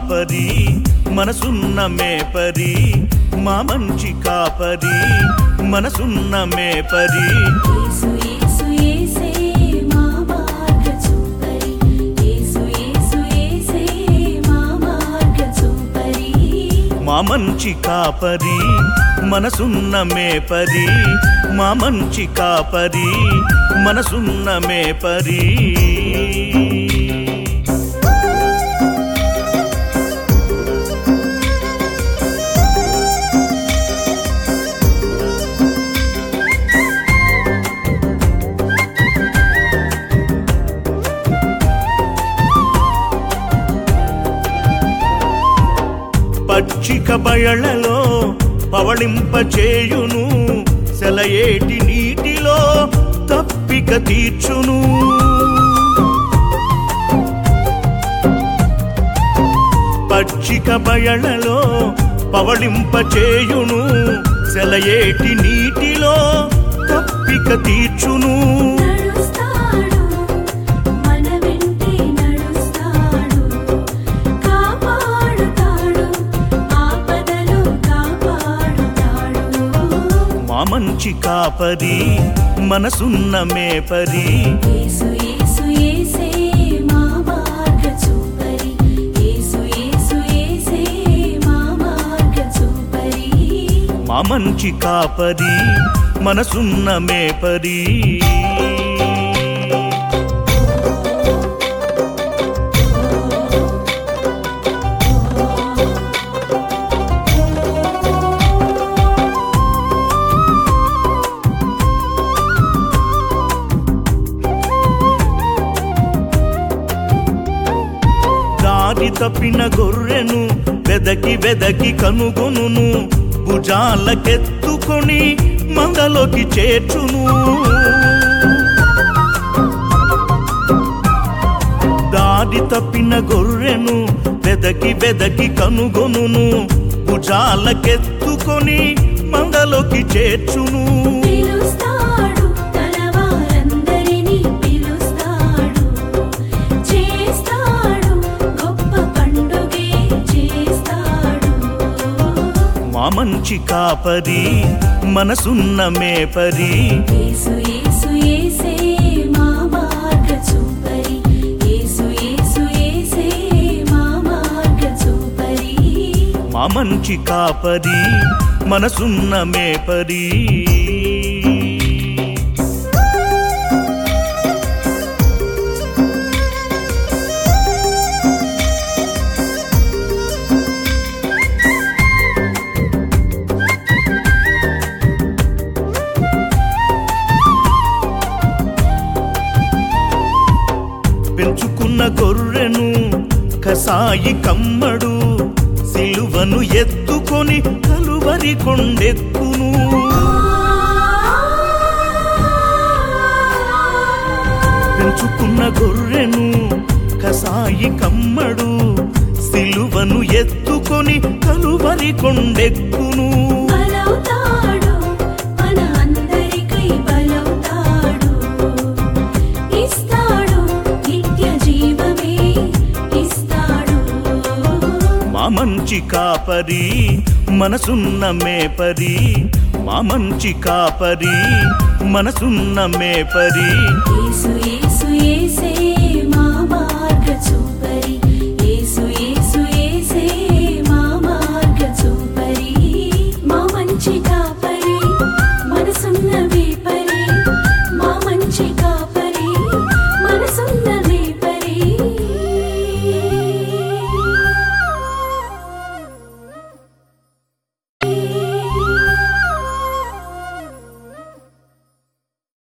కాపరి మనసున్న మేపరి మా మంచి కాపరి మనసున్న మేపరి యేసు యేసు యేసే మా మార్గ చూపరి యేసు యేసు యేసే మా మార్గ చూపరి మా మంచి కాపరి మనసున్న మేపరి మా మంచి కాపరి మనసున్న మేపరి పచ్చిక బయళ్ళలో పవళింపచేయును సెలయేటి నీటిలో తప్పిక తీర్చును పచ్చిక బయళ్ళలో పవళింపచేయును సెలయేటి నీటిలో తప్పిక తీర్చును నడుస్తాడు మన వెంటే నడుస్తాడు కాపాడుతాడు ఆపదలో కాపాడుతాడు మా మంచి కాపరి మనసున్న మేపరి యేసు యేసు యేసే మా మార్గ చూపరి యేసు యేసు యేసే మా మార్గ చూపరి మా మంచి కాపరి మనసున్న మేపరి దారి తప్పిన గొర్రెను వెదకి వెదకి కనుగొనును భుజాలకెత్తుకొని మందలోకి చేర్చును దారి తప్పిన గొర్రెను వెదకి వెదకి కనుగొనును భుజాలకెత్తుకొని మందలోకి చేర్చును పిలుస్తాడు తన వారందరినీ పిలుస్తాడు చేస్తాడు గొప్ప పండుగే చేస్తాడు మా మంచి కాపరి మనసున్న మేపరి యేసు యేసు యేసే మా మార్గ చూపరి యేసు యేసు యేసే మా మార్గ చూపరి మా మంచి కాపరి మనసున్న మేపరి పెంచుకున్న గొర్రెను కసాయి కమ్మడు సిలువను ఎత్తుకొని కలువరి కొండెక్కును పెంచుకున్న గొర్రెను కసాయి కమ్మడు సిలువను ఎత్తుకొని కలువరి కొండెక్కును బలవుతాడు మన అందరికై బలవుతాడు ఇస్తాడు నిత్య జీవమే ఇస్తాడు మా మంచి కాపరి మనసున్న మేపరి మా మంచి కాపరి మనసున్న మేపరి యేసు